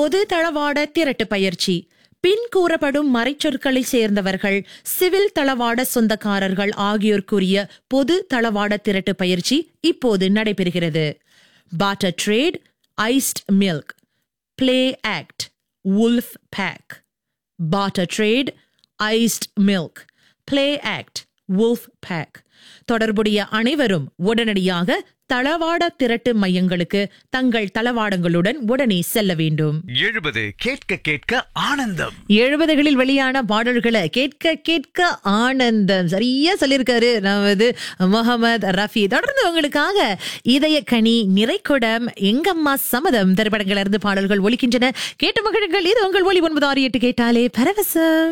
பொது தளவாட திரட்டு பயிற்சி பின் கூறப்படும் மறைச்சொற்களை சேர்ந்தவர்கள் சிவில் தளவாட சொந்தக்காரர்கள் ஆகியோர் கூறிய பொது தளவாட திரட்டு பயிற்சி இப்போது நடைபெறுகிறது barter trade iced milk play act wolf pack barter trade iced milk play act wolf pack தொடர்புடைய அனைவரும் உடனடியாக தளவாட திரட்டு மையங்களுக்கு தங்கள் தளவாடங்களுடன் உடனே செல்ல வேண்டும் எழுபது கேட்க கேட்க ஆனந்தம் எழுபதுகளில் வெளியான பாடல்களை கேட்க கேட்க ஆனந்தம் சரியா சொல்லியிருக்காரு நமது முகமது ரஃபி தொடர்ந்து உங்களுக்காக இதய கனி நிறைக்குடம் எங்கம்மா சம்மதம் திரைப்படங்கள் இருந்து பாடல்கள் ஒலிக்கின்றன கேட்டு மகிழுங்கள் இது உங்கள் ஒளி ஒன்பது ஆறு எட்டு கேட்டாலே பரவசம்